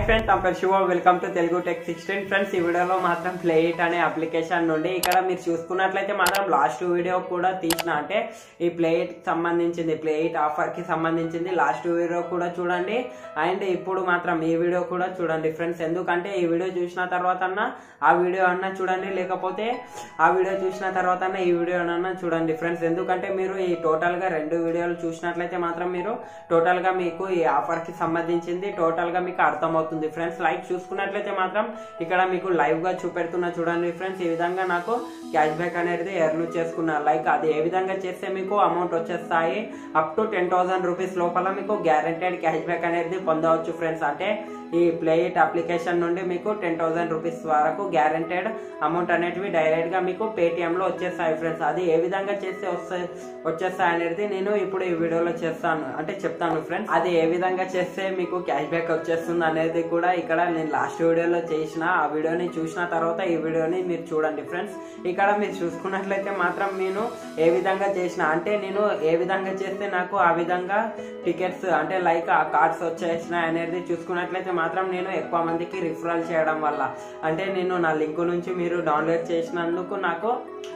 friends నా పేరు Shiva welcome to Telugu tech sixteen friends ఈ వీడియోలో మాత్రం ప్లేయిట్ అనే అప్లికేషన్ నుండి ఇక్కడ మీరు చూసుకున్నట్లయితే మాత్రం లాస్ట్ వీడియో కూడా తీసిన అంటే ఈ ప్లేయిట్ సంబంధించింది ప్లేయిట్ ఆఫర్ కి సంబంధించింది లాస్ట్ వీడియో కూడా చూడండి అండ్ ఇప్పుడు మాత్రం ఈ వీడియో కూడా చూడండి ఫ్రెండ్స్ ఎందుకంటే ఈ వీడియో చూసిన తర్వాత అన్న ఆ వీడియో అన్న చూడండి లేకపోతే ఆ వీడియో చూసిన తర్వాత అన్న ఈ వీడియో అన్న చూడండి ఫ్రెండ్స్ ఎందుకంటే మీరు ఈ టోటల్ గా రెండు వీడియోలు చూసినట్లయితే మాత్రం మీరు టోటల్ గా మీకు ఈ ఆఫర్ కి సంబంధించింది టోటల్ గా మీకు అర్థమవుతుంది ఫ్రెండ్స్ లైక్ చూసుకున్నట్లయితే మాత్రం ఇక్కడ మీకు లైవ్ గా చూపెడుతున్నా చూడండి ఫ్రెండ్స్ ఈ విధంగా నాకు క్యాష్ బ్యాక్ అనేది ఎర్న్ చేసుకున్నా లైక్ అది ఏ విధంగా చేస్తే మీకు అమౌంట్ వచ్చేస్తాయి up to ten thousand rupees లోపల మీకు గ్యారంటెడ్ క్యాష్ బ్యాక్ అనేది పొందవచ్చు ఫ్రెండ్స్ అంటే ఈ ప్లేయిట్ అప్లికేషన్ నుండి మీకు టెన్ థౌసండ్ రూపీస్ వరకు గ్యారంటెడ్ అమౌంట్ అనేటివి డైరెక్ట్ గా మీకు పేటిఎం లో వచ్చేస్తాయి ఫ్రెండ్స్ అది ఏ విధంగా చేస్తే వస్తాయి వచ్చేస్తాయి అనేది నేను ఇప్పుడు ఈ వీడియోలో చేస్తాను అంటే చెప్తాను ఫ్రెండ్స్ అది ఏ విధంగా చేస్తే మీకు క్యాష్ బ్యాక్ వచ్చేస్తుంది అనేది కూడా ఇక్కడ నేను లాస్ట్ వీడియోలో చేసిన ఆ వీడియోని చూసిన తర్వాత ఈ వీడియోని మీరు చూడండి ఫ్రెండ్స్ ఇక్కడ మీరు చూసుకున్నట్లయితే మాత్రం నేను ఏ విధంగా చేసిన అంటే నేను ఏ విధంగా చేస్తే నాకు ఆ విధంగా టికెట్స్ అంటే లైక్ ఆ కార్డ్స్ వచ్చేసినాయి అనేది చూసుకున్నట్లయితే మాత్రం నేను ఎక్కువ మందికి రిఫరల్ చేయడం వల్ల అంటే నేను నా లింక్ నుంచి మీరు డౌన్లోడ్ చేసినందుకు నాకు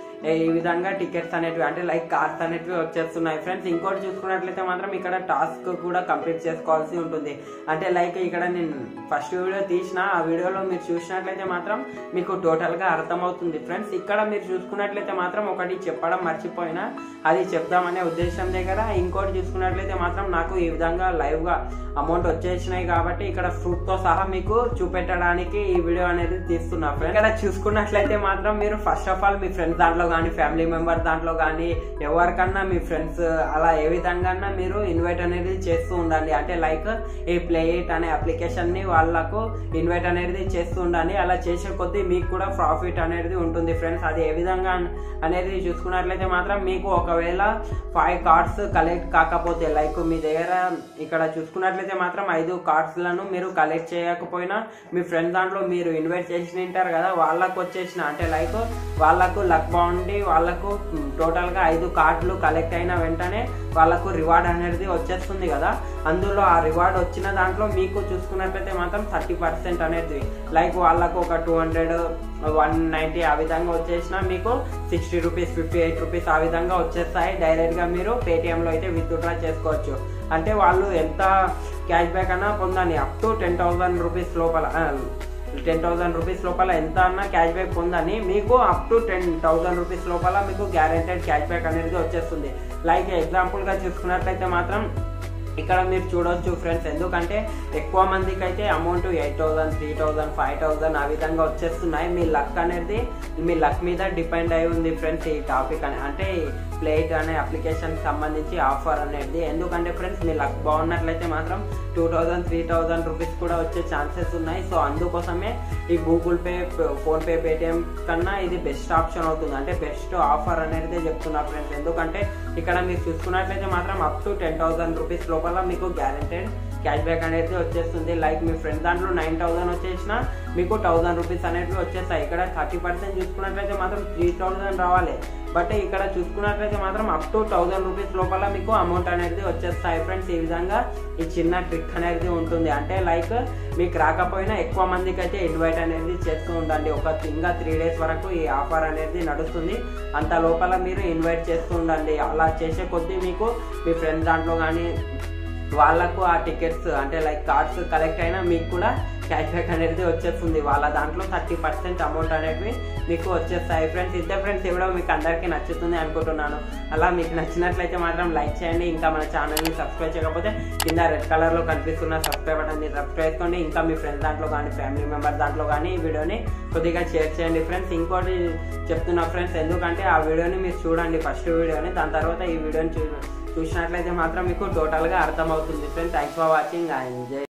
ఈ విధంగా టికెట్స్ అనేటివి అంటే లైక్ కార్డ్స్ అనేటివి వచ్చేస్తున్నాయి ఫ్రెండ్స్ ఇంకోటి చూసుకున్నట్లయితే మాత్రం ఇక్కడ టాస్క్ కూడా కంప్లీట్ చేసుకోవాల్సి ఉంటుంది అంటే లైక్ ఇక్కడ నేను ఫస్ట్ వీడియో తీసిన ఆ వీడియోలో మీరు చూసినట్లయితే మాత్రం మీకు టోటల్ గా అర్థమవుతుంది ఫ్రెండ్స్ ఇక్కడ మీరు చూసుకున్నట్లయితే మాత్రం ఒకటి చెప్పడం మర్చిపోయినా అది చెప్దామనే ఉద్దేశం దగ్గర ఇంకోటి చూసుకున్నట్లయితే మాత్రం నాకు ఈ విధంగా లైవ్ గా అమౌంట్ వచ్చేసినాయి కాబట్టి ఇక్కడ ఫ్రూట్ తో సహా మీకు చూపెట్టడానికి ఈ వీడియో అనేది తీస్తున్నా ఫ్రెండ్ ఇక్కడ చూసుకున్నట్లయితే మాత్రం మీరు ఫస్ట్ ఆఫ్ ఆల్ మీ ఫ్రెండ్స్ దాంట్లో కానీ ఫ్యామిలీ మెంబర్ దాంట్లో కానీ ఎవరికన్నా మీ ఫ్రెండ్స్ అలా ఏ విధంగా మీరు ఇన్వైట్ అనేది చేస్తూ ఉండండి అంటే లైక్ ఈ ప్లేయిట్ అనే అప్లికేషన్ ని వాళ్ళకు ఇన్వైట్ అనేది చేస్తూ ఉండండి అలా చేసే కొద్దీ మీకు కూడా ప్రాఫిట్ అనేది ఉంటుంది ఫ్రెండ్స్ అది ఏ విధంగా అనేది చూసుకున్నట్లయితే మాత్రం మీకు ఒకవేళ ఫైవ్ కార్డ్స్ కలెక్ట్ కాకపోతే లైక్ మీ దగ్గర ఇక్కడ చూసుకున్నట్లయితే మాత్రం ఐదు కార్డ్స్ లను మీరు కలెక్ట్ చేయకపోయినా మీ ఫ్రెండ్ దాంట్లో మీరు ఇన్వైట్ చేసి ఉంటారు కదా వాళ్ళకు వచ్చేసిన అంటే లైక్ వాళ్ళకు లక్ బాగుండి వాళ్ళకు టోటల్ గా ఐదు కార్డులు కలెక్ట్ అయిన వెంటనే వాళ్ళకు రివార్డ్ అనేది వచ్చేస్తుంది కదా అందులో ఆ రివార్డ్ వచ్చిన దాంట్లో మీకు చూసుకున్నట్లయితే మాత్రం థర్టీ పర్సెంట్ అనేది లైక్ వాళ్ళకు ఒక టూ హండ్రెడ్ వన్ నైంటీ ఆ విధంగా వచ్చేసిన మీకు sixty rupees fifty eight rupees ఆ విధంగా వచ్చేస్తాయి డైరెక్ట్ గా మీరు పేటిఎంలో అయితే విత్డ్రా చేసుకోవచ్చు అంటే వాళ్ళు ఎంత క్యాష్ బ్యాక్ అన్నా పొందని up to ten thousand rupees లోపల టెన్ థౌసండ్ రూపీస్ లోపల ఎంత అన్నా క్యాష్ బ్యాక్ పొందని మీకు up to ten thousand rupees లోపల మీకు గ్యారెంటెడ్ క్యాష్ బ్యాక్ అనేది వచ్చేస్తుంది లైక్ ఎగ్జాంపుల్ గా చూసుకున్నట్లయితే మాత్రం ఇక్కడ మీరు చూడొచ్చు ఫ్రెండ్స్ ఎందుకంటే ఎక్కువ మందికి అయితే amount eight thousand three thousand five thousand ఆ విధంగా వచ్చేస్తున్నాయి మీ లక్ అనేది మీ లక్ మీద డిపెండ్ అయి ఉంది ఫ్రెండ్స్ ఈ టాపిక్ అని అంటే ప్లేట్ అనే అప్లికేషన్ సంబంధించి ఆఫర్ అనేది ఎందుకంటే ఫ్రెండ్స్ మీ లక్ బాగున్నట్లయితే మాత్రం two thousand three thousand rupees కూడా వచ్చే ఛాన్సెస్ ఉన్నాయి సో అందుకోసమే ఈ Google Pay PhonePe Paytm కన్నా ఇది బెస్ట్ ఆప్షన్ అవుతుంది అంటే బెస్ట్ ఆఫర్ అనేది చెప్తున్నా ఫ్రెండ్స్ ఎందుకంటే ఇక్కడ మీరు చూసుకున్నట్లయితే మాత్రం up to ten thousand rupees లోపల మీకు గ్యారెంటెడ్ క్యాష్ బ్యాక్ అనేది వచ్చేస్తుంది లైక్ మీ ఫ్రెండ్ దాంట్లో నైన్ థౌసండ్ వచ్చేసిన మీకు థౌసండ్ రూపీస్ అనేవి వచ్చేస్తాయి ఇక్కడ థర్టీ పర్సెంట్ చూసుకున్నట్లయితే మాత్రం త్రీ థౌసండ్ రావాలి బట్ ఇక్కడ చూసుకున్నట్లయితే మాత్రం అప్ టు థౌసండ్ రూపీస్ లోపల మీకు అమౌంట్ అనేది వచ్చేస్తాయి ఫ్రెండ్స్ ఈ విధంగా ఈ చిన్న ట్రిక్ అనేది ఉంటుంది అంటే లైక్ మీకు రాకపోయినా ఎక్కువ మందికి అయితే ఇన్వైట్ అనేది చేస్తూ ఉండండి ఒక ఇంకా త్రీ డేస్ వరకు ఈ ఆఫర్ అనేది నడుస్తుంది అంత లోపల మీరు ఇన్వైట్ చేస్తూ ఉండండి అలా చేసే కొద్దీ మీకు మీ ఫ్రెండ్స్ దాంట్లో కానీ వాళ్ళకు ఆ టికెట్స్ అంటే లైక్ కార్డ్స్ కలెక్ట్ అయినా మీకు కూడా క్యాష్ బ్యాక్ అనేది వచ్చేస్తుంది వాళ్ళ దాంట్లో థర్టీ పర్సెంట్ అమౌంట్ అనేవి మీకు వచ్చేస్తాయి ఫ్రెండ్స్ ఇద్దరు ఫ్రెండ్స్ ఇవ్వడం మీకు అందరికీ నచ్చుతుంది అనుకుంటున్నాను అలా మీకు నచ్చినట్లయితే మాత్రం లైక్ చేయండి ఇంకా మన ఛానల్ని సబ్స్క్రైబ్ చేయకపోతే కింద రెడ్ కలర్లో కనిపిస్తున్న సబ్స్క్రైబ్ బటన్ని సబ్స్క్రైబ్ చేసుకోండి ఇంకా మీ ఫ్రెండ్స్ దాంట్లో కానీ ఫ్యామిలీ మెంబర్ దాంట్లో కానీ ఈ వీడియోని కొద్దిగా షేర్ చేయండి ఫ్రెండ్స్ ఇంకోటి చెప్తున్నా ఫ్రెండ్స్ ఎందుకంటే ఆ వీడియోని మీరు చూడండి ఫస్ట్ వీడియోని దాని తర్వాత ఈ వీడియోని చూ చూసినట్లయితే మాత్రం మీకు టోటల్గా అర్థమవుతుంది friends thanks for watching and